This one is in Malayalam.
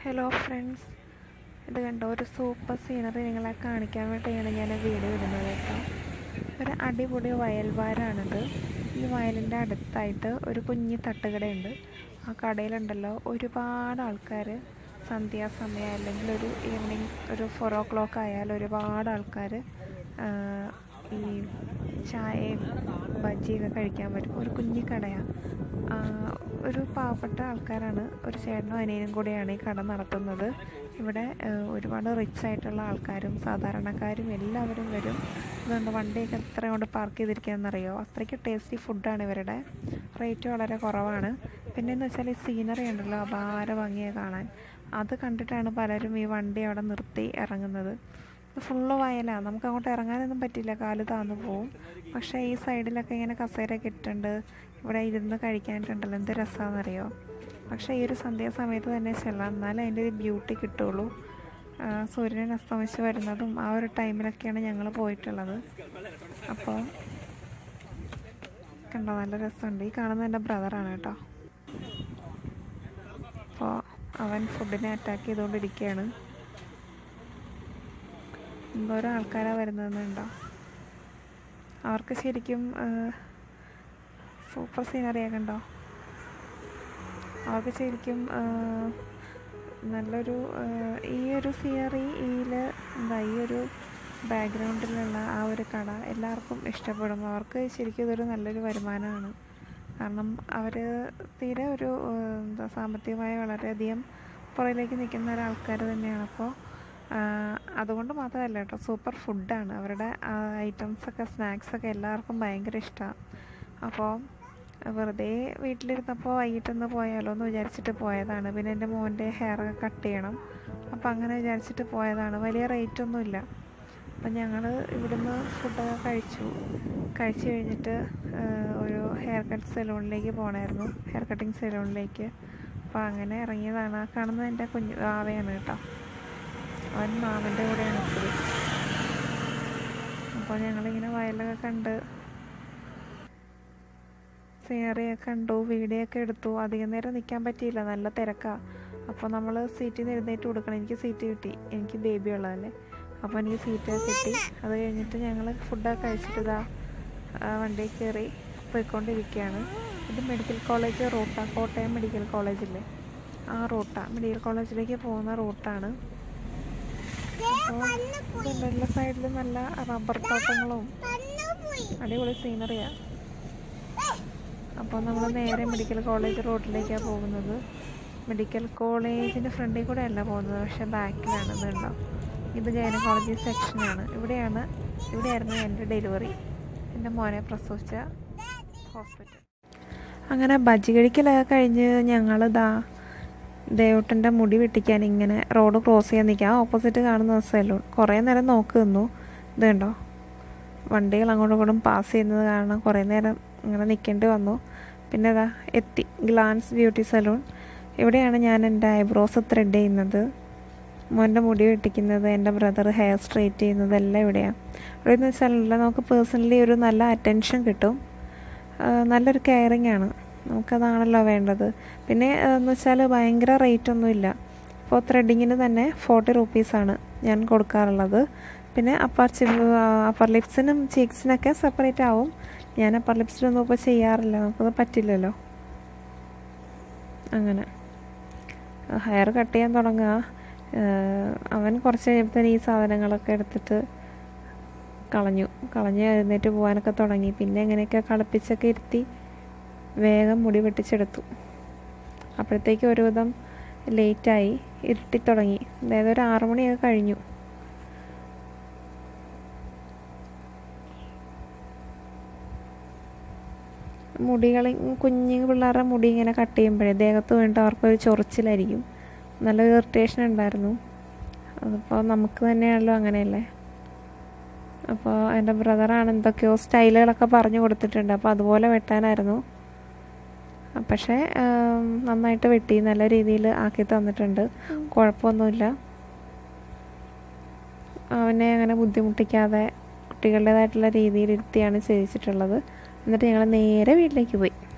ഹലോ ഫ്രണ്ട്സ് ഇത് കണ്ടോ ഒരു സൂപ്പർ സീനറി നിങ്ങളെ കാണിക്കാൻ വേണ്ടിയാണ് ഞാൻ വീഡിയോ ഇടുന്നത് കേട്ടോ ഒരു അടിപൊളി വയൽവാരാണിത് ഈ വയലിൻ്റെ അടുത്തായിട്ട് ഒരു കുഞ്ഞി തട്ടുകടയുണ്ട് ആ കടയിലുണ്ടല്ലോ ഒരുപാട് ആൾക്കാർ സന്ധ്യാസമയം അല്ലെങ്കിൽ ഒരു ഈവനിങ് ഒരു ഫോർ ഓ ക്ലോക്ക് ആയാൽ ഒരുപാട് ആൾക്കാർ ഈ ചായയും ബജിയൊക്കെ കഴിക്കാൻ വരും ഒരു കുഞ്ഞി കടയാണ് ഒരു പാവപ്പെട്ട ആൾക്കാരാണ് ഒരു ചേട്ടനും അനിയനും കൂടെയാണ് ഈ കട നടത്തുന്നത് ഇവിടെ ഒരുപാട് റിച്ച് ആയിട്ടുള്ള ആൾക്കാരും സാധാരണക്കാരും എല്ലാവരും വരും അതുകൊണ്ട് വണ്ടിയൊക്കെ എത്ര കൊണ്ട് പാർക്ക് ചെയ്തിരിക്കുകയെന്നറിയോ അത്രയ്ക്ക് ടേസ്റ്റി ഫുഡാണ് ഇവരുടെ റേറ്റ് വളരെ കുറവാണ് പിന്നെയെന്ന് വെച്ചാൽ ഈ സീനറി ഉണ്ടല്ലോ അപാര ഭംഗിയെ കാണാൻ അത് കണ്ടിട്ടാണ് പലരും ഈ വണ്ടി അവിടെ നിർത്തി ഇറങ്ങുന്നത് ഫുള്ള് വയലാണ് നമുക്ക് അങ്ങോട്ട് ഇറങ്ങാനൊന്നും പറ്റില്ല കാല് താന്നു പോവും പക്ഷേ ഈ സൈഡിലൊക്കെ ഇങ്ങനെ കസേരയൊക്കെ ഇട്ടിട്ടുണ്ട് ഇവിടെ ഇരുന്ന് കഴിക്കാനായിട്ടുണ്ടല്ലോ എന്ത് രസമാണെന്നറിയോ പക്ഷേ ഈ ഒരു സന്ധ്യാസമയത്ത് തന്നെ ചെല്ലാം എന്നാലേ അതിൻ്റെ ഒരു ബ്യൂട്ടി കിട്ടുള്ളൂ സൂര്യൻ അസ്തമിച്ച് വരുന്നതും ആ ഒരു ടൈമിലൊക്കെയാണ് ഞങ്ങൾ പോയിട്ടുള്ളത് അപ്പോൾ കണ്ടോ നല്ല രസമുണ്ട് ഈ കാണുന്നത് എൻ്റെ ബ്രദറാണ് കേട്ടോ അപ്പോൾ അവൻ ഫുഡിനെ അറ്റാക്ക് ചെയ്തുകൊണ്ടിരിക്കുകയാണ് എന്തോരം ആൾക്കാരാണ് വരുന്നതെന്നുണ്ടോ അവർക്ക് ശരിക്കും സൂപ്പർ സീനറിയൊക്കെ ഉണ്ടോ അവർക്ക് ശരിക്കും നല്ലൊരു ഈ ഒരു സീനറിയിൽ എന്താ ഈ ഒരു ബാക്ക്ഗ്രൗണ്ടിലുള്ള ആ ഒരു കട എല്ലാവർക്കും ഇഷ്ടപ്പെടും അവർക്ക് ശരിക്കും ഇതൊരു നല്ലൊരു വരുമാനമാണ് കാരണം അവർ തീരെ ഒരു എന്താ സാമ്പത്തികമായി വളരെയധികം പുറകിലേക്ക് നിൽക്കുന്ന ഒരാൾക്കാർ തന്നെയാണ് അപ്പോൾ അതുകൊണ്ട് മാത്രമല്ല കേട്ടോ സൂപ്പർ ഫുഡാണ് അവരുടെ ഐറ്റംസൊക്കെ സ്നാക്സൊക്കെ എല്ലാവർക്കും ഭയങ്കര ഇഷ്ടമാണ് അപ്പോൾ വെറുതെ വീട്ടിലിരുന്നപ്പോൾ വൈകിട്ടൊന്ന് പോയാലോ എന്ന് വിചാരിച്ചിട്ട് പോയതാണ് പിന്നെ എൻ്റെ മോൻ്റെ ഹെയറൊക്കെ കട്ട് ചെയ്യണം അപ്പോൾ അങ്ങനെ വിചാരിച്ചിട്ട് പോയതാണ് വലിയ റേറ്റൊന്നുമില്ല അപ്പം ഞങ്ങൾ ഇവിടുന്ന് ഫുഡൊക്കെ കഴിച്ചു കഴിച്ചു കഴിഞ്ഞിട്ട് ഒരു ഹെയർ കട്ട് സലൂണിലേക്ക് പോകണമായിരുന്നു ഹെയർ കട്ടിങ് സലൂണിലേക്ക് അപ്പോൾ അങ്ങനെ ഇറങ്ങിയതാണ് ആ കാണുന്നത് എൻ്റെ കുഞ്ഞു ആവയാണ് കേട്ടോ അവൻ മാമൻ്റെ കൂടെയാണ് ഇപ്പോഴും അപ്പോൾ ഞങ്ങളിങ്ങനെ വയലൊക്കെ കണ്ട് സീനറിയൊക്കെ കണ്ടു വീഡിയോ ഒക്കെ എടുത്തു അധികം നേരം നിൽക്കാൻ പറ്റിയില്ല നല്ല തിരക്കാണ് അപ്പോൾ നമ്മൾ സീറ്റിൽ നിന്ന് എഴുന്നേറ്റ് കൊടുക്കണം എനിക്ക് സീറ്റ് കിട്ടി എനിക്ക് ബേബി ഉള്ളതല്ലേ അപ്പോൾ എനിക്ക് സീറ്റൊക്കെ കിട്ടി അത് കഴിഞ്ഞിട്ട് ഞങ്ങൾ ഫുഡൊക്കെ കഴിച്ചിട്ട് ഇതാ വണ്ടിയിൽ കയറി പോയിക്കൊണ്ടിരിക്കുകയാണ് ഇത് മെഡിക്കൽ കോളേജ് റൂട്ടാണ് കോട്ടയം മെഡിക്കൽ കോളേജില്ലേ ആ റൂട്ടാണ് മെഡിക്കൽ കോളേജിലേക്ക് പോകുന്ന റൂട്ടാണ് അപ്പോൾ എല്ലാ സൈഡിലും നല്ല റബ്ബർ തോട്ടങ്ങളും അടിപൊളി സീനറിയാണ് അപ്പോൾ നമ്മൾ നേരെ മെഡിക്കൽ കോളേജ് റോഡിലേക്കാണ് പോകുന്നത് മെഡിക്കൽ കോളേജിൻ്റെ ഫ്രണ്ടിൽ കൂടെ അല്ല പോകുന്നത് പക്ഷേ ബാക്കിലാണ് ഇതുണ്ടോ ഇത് ഗൈനക്കോളജി സെക്ഷനാണ് ഇവിടെയാണ് ഇവിടെയായിരുന്നു എൻ്റെ ഡെലിവറി എൻ്റെ മോനെ പ്രസവിച്ച ഹോസ്പിറ്റൽ അങ്ങനെ ബജ്ജി കഴിക്കലൊക്കെ കഴിഞ്ഞ് ഞങ്ങളിതാ ദേവട്ടൻ്റെ മുടി വെട്ടിക്കാൻ ഇങ്ങനെ റോഡ് ക്രോസ് ചെയ്യാൻ നിൽക്കുക ഓപ്പോസിറ്റ് കാണുന്ന സലൂൺ കുറേ നേരം നോക്കി നിന്നു ഇത് കണ്ടോ വണ്ടികൾ അങ്ങോട്ടും ഇങ്ങോട്ടും പാസ് ചെയ്യുന്നത് കാരണം കുറേ നേരം ഇങ്ങനെ നിൽക്കേണ്ടി വന്നു പിന്നെ ഇതാ എത്തി ഗ്ലാൻസ് ബ്യൂട്ടി സലൂൺ ഇവിടെയാണ് ഞാൻ എൻ്റെ ഐബ്രോസ് ത്രെഡ് ചെയ്യുന്നത് മോൻ്റെ മുടി വെട്ടിക്കുന്നത് എൻ്റെ ബ്രദർ ഹെയർ സ്ട്രൈറ്റ് ചെയ്യുന്നത് എല്ലാം ഇവിടെയാണ് ഇവിടെ എന്ന് വെച്ചാൽ നമുക്ക് പേഴ്സണലി ഒരു നല്ല അറ്റൻഷൻ കിട്ടും നല്ലൊരു കെയറിങ് ആണ് നമുക്കതാണല്ലോ വേണ്ടത് പിന്നെ എന്ന് വെച്ചാൽ ഭയങ്കര റേറ്റ് ഒന്നുമില്ല ഇപ്പോൾ ത്രെഡിങ്ങിന് തന്നെ ഫോർട്ടി റുപ്പീസാണ് ഞാൻ കൊടുക്കാറുള്ളത് പിന്നെ അപ്പർ ചി അപ്പർ ലിപ്സിനും ചീക്സിനൊക്കെ സെപ്പറേറ്റ് ആവും ഞാൻ അപ്പർ ലിപ്സിനൊന്നും ഇപ്പോൾ ചെയ്യാറില്ല നമുക്കത് പറ്റില്ലല്ലോ അങ്ങനെ ഹെയർ കട്ട് ചെയ്യാൻ തുടങ്ങുക അവൻ കുറച്ച് കഴിയുമ്പോഴത്തേന് ഈ സാധനങ്ങളൊക്കെ എടുത്തിട്ട് കളഞ്ഞു കളഞ്ഞ് എഴുന്നേറ്റ് പോകാനൊക്കെ തുടങ്ങി പിന്നെ എങ്ങനെയൊക്കെ കളിപ്പിച്ചൊക്കെ ഇരുത്തി വേഗം മുടി വെട്ടിച്ചെടുത്തു അപ്പോഴത്തേക്ക് ഒരുവിധം ലേറ്റായി ഇരുട്ടി തുടങ്ങി അതായത് ഒരു ആറു മണിയൊക്കെ കഴിഞ്ഞു മുടികൾ കുഞ്ഞു പിള്ളേരുടെ മുടി ഇങ്ങനെ കട്ട് ചെയ്യുമ്പോഴേ ദേഹത്ത് വീണിട്ട് അവർക്കൊരു ചൊറിച്ചിലായിരിക്കും നല്ല ഇറിറ്റേഷൻ ഉണ്ടായിരുന്നു അതിപ്പോൾ നമുക്ക് തന്നെയാണല്ലോ അങ്ങനെയല്ലേ അപ്പോൾ എൻ്റെ ബ്രദറാണ് എന്തൊക്കെയോ സ്റ്റൈലുകളൊക്കെ പറഞ്ഞു കൊടുത്തിട്ടുണ്ട് അപ്പോൾ അതുപോലെ വെട്ടാനായിരുന്നു പക്ഷേ നന്നായിട്ട് വെട്ടി നല്ല രീതിയിൽ ആക്കി തന്നിട്ടുണ്ട് കുഴപ്പമൊന്നുമില്ല അവനെ അങ്ങനെ ബുദ്ധിമുട്ടിക്കാതെ കുട്ടികളുടേതായിട്ടുള്ള രീതിയിൽ ഇരുത്തിയാണ് ചെയ്യിച്ചിട്ടുള്ളത് എന്നിട്ട് ഞങ്ങൾ നേരെ വീട്ടിലേക്ക് പോയി